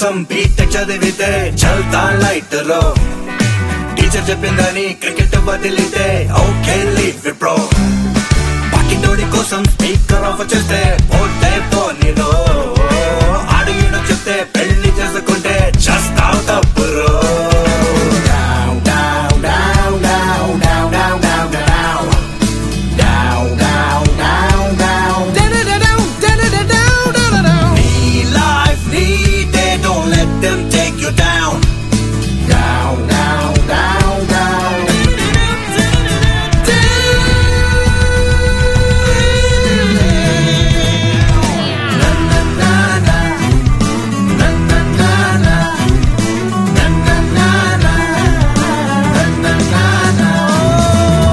కోసం బీటెక్ చదివితే చల్తా లైట్ రో టీచర్ చెప్పిందని క్రికెట్ వదిలితే ఓకే లీవ్ ప్రో పక్కింటోడి కోసం స్పీకర్ ఆఫ్ చేస్తే పోతే పోనీరో అడిగిన చెప్తే పెళ్లి చేసుకుంటే చేస్తావు తప్పురో Down, down, down, down, down, down, down, down. Down, down, down, down. నీ life, నీ day, don't let them take you down. Down, down, down, down. Na, na, na, na. Na, na, na, na. Na, na, na, na. Na, na, na, na.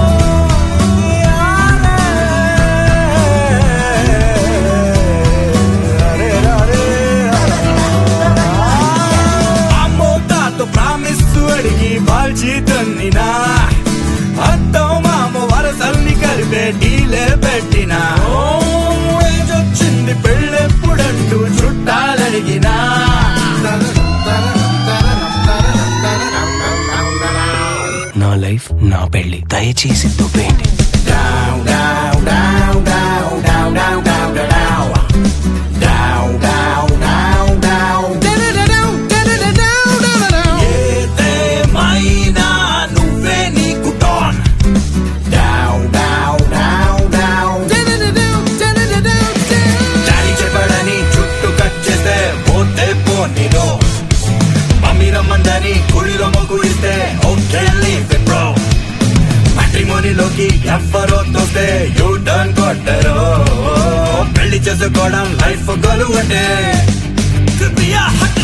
అమ్మో తాతో promise అడిగి బాల్చి తన్నినా అత్తం మామ వరసల్ని కలిపే delay పెట్టినా ఓ, ఏజొచ్చింది పెళ్ళెప్పుడంటూ చుట్టాలడిగినా నా life నా పెళ్లి దయచేసి దుబ్బేయండి Down, down, down, down, down, down, down, down, down, down, down, down. ఏదేమైనా నువ్వే నీకు down. Down, down, down, down. Daddy చెప్పాడని చుట్టూ కట్ చేస్తే పోతే పోనీరో మమ్మీ రమ్మందని గుడిలో మొగ్గు ఇస్తే ఓకే లీవ్ ఇట్ బ్రో మ్యాట్రిమోనీలోకి ఎవ్వరో తోస్తే యూ టర్న్ కొట్టరు పెళ్లి చేసుకోవడం లైఫ్ గొలువు అంటే Could be a hot